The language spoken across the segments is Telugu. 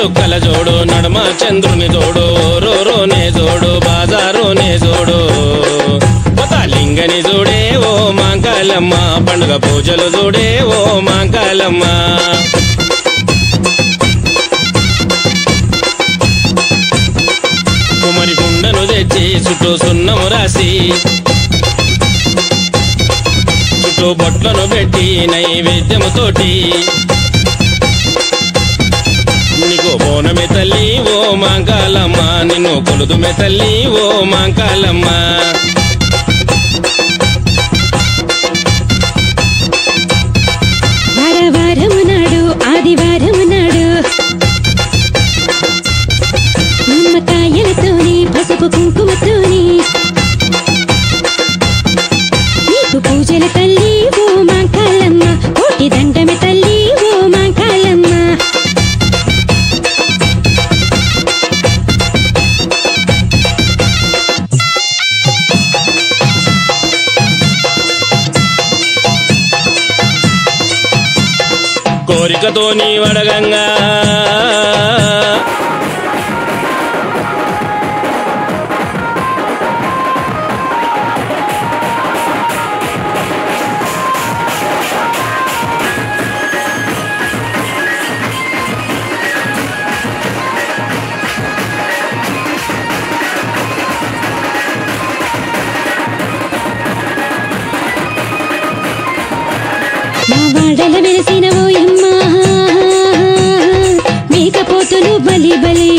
చుక్కల జోడు నడుమ చంద్రుని జోడు రోరోనే జోడు బాజారోనే జోడు లింగని జోడే ఓ మాంకాలమ్మ పండుగ పూజలు జోడే ఓ మాంకాలమ్మ కుమరి గుండను తెచ్చి చుట్టూ సున్నము రాసి చుట్టూ బొట్లను పెట్టి నైవేద్యముతోటి నీకు బోనమే తల్లి ఓ మాంకాలమ్మ నిన్ను కొలుదుమే తల్లి ఓ మాంకాలమ్మ వారవారము నాడు ఆదివారము నాడు నిమ్మకాయలతోని పసుపు కుంకుమతోని నీకు పూజల తల్లి ఓ మాంకాలమ్మ కోటి దండమే తల్లి ఓ మాంకాలమ్మ కోరికతో నీ వడగంగా మా వాడల వెలసిన ఓయమ్మ మేకపోతులు బలి బలి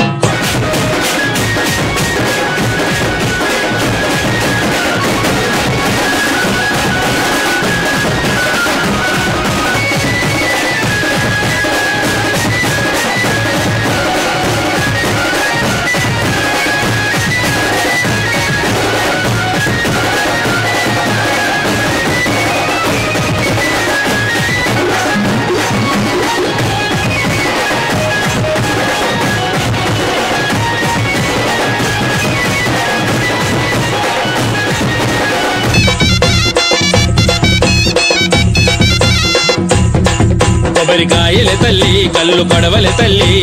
కొబ్బరికాయలే తల్లి కళ్ళు కడవలే తల్లి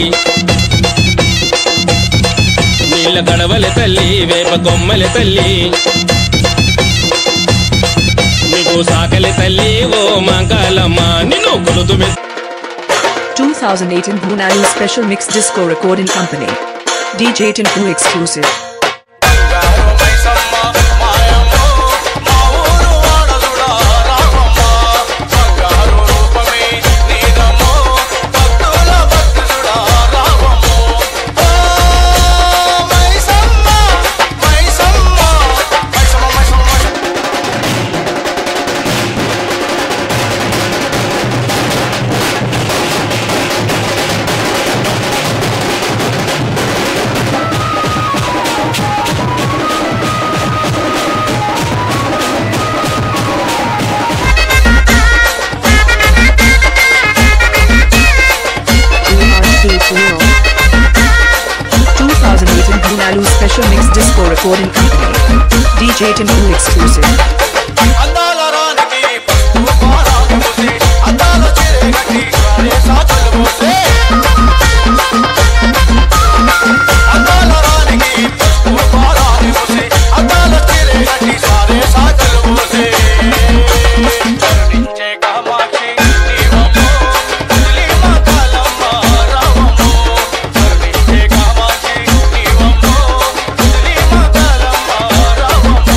నీళ్ళ కడవలే తల్లి వేప కొమ్మలే తల్లి నీకు సాకలే తల్లి ఓ మాంకాలమ్మ నిన్ను కొలుతుమే 2018 Bhunalu Special Mix Disco Recording Company. DJ Tinku exclusive. DRT 2018 Bhunalu Special Mix Disco Recording Company. DJ Tinku exclusive. అందాల రానికి పసుపు పారాలు పోసి, అందాల చీరే కట్టి గారే సాకలు పోసి. అందాల రానికి పసుపు పారాలు పోసి, అందాల చీరే కట్టి సారే సాకలు పోసి. కరుణించే కామాక్షి నీవమ్మో, వదిలి మా కాలమ్మ రావమ్మో. కరుణించే కామాక్షి నీవమ్మో, వదిలి మా కాలమ్మ రావమ్మో.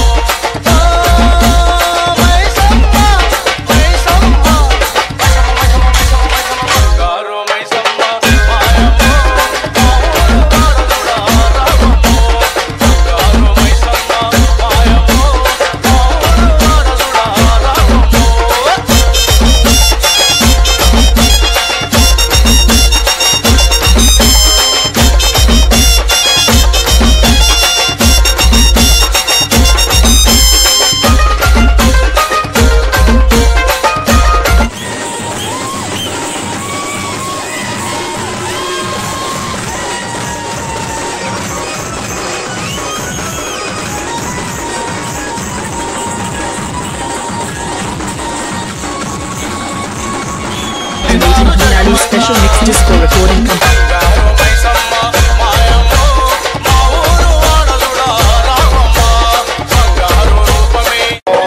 Bhunalu Special Mix Disco Recording Company. Maisamma మాయమ్మ మా ఊరు వాడలుడా రామమ్మ బంగారు రూపమే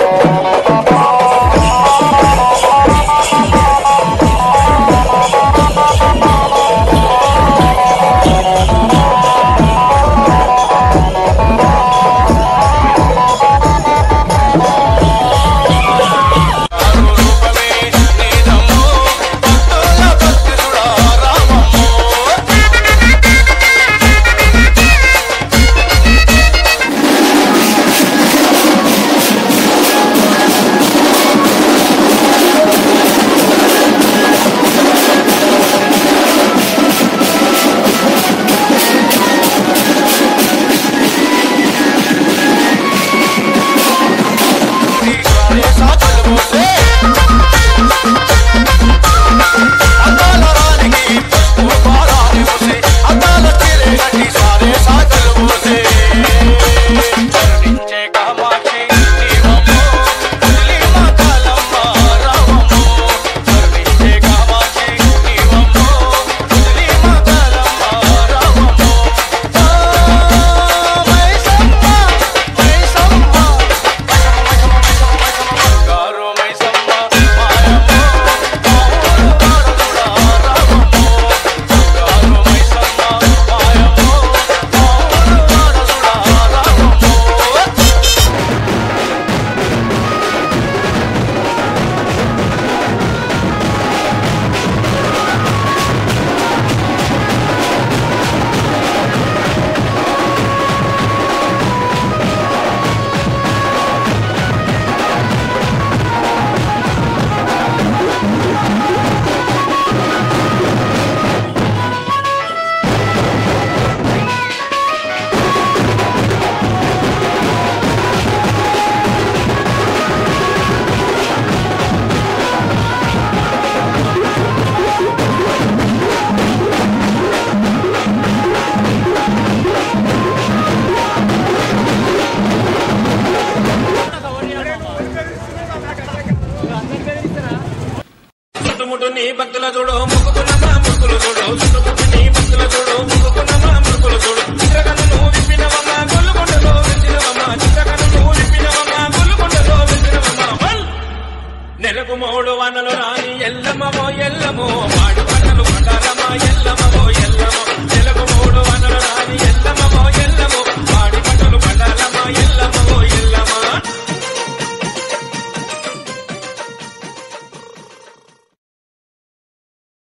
రూపమే నీదమ్మో భక్తుల భక్తుడా రామమ్మో నీగానే సాకలు మోసే అందాల రాణికి పసుపు పారాని మోసే అందాల చీరే గట్టి సారే సాకలు మోసే కరుణించే కామాక్షి నీవమ్మో తల్లి మాతాలమ్మ రామమ్మో కరుణించే కామాక్షి నీవమ్మో తల్లి మాతాలమ్మ రామమ్మో ఆ మైసమ్మ మైసమ్మ బంగారు మైసమ్మ మాయమ్మ మా ఊరు వాడలుడా రామమ్మో బంగారు మైసమ్మ మాయమ్మ మా ఊరు వాడలుడా రామమ్మో చుట్టుముట్టు నీ భక్తుల చూడు ముక్కుకున్నమా ముక్కులు చూడు చుట్టుముట్టు నీ భక్తుల చూడు ముక్కుకున్నమా ముక్కులు చూడు చిత్రకన్ను విప్పినవమ్మా గొల్లుకొండలో వెళ్తినవమ్మా చిత్రకన్ను విప్పినవమ్మా గొల్లుకొండలో వెళ్తినవమ్మా వల్! నెలకు మూడు వనలు రాని ఎల్లమ్మ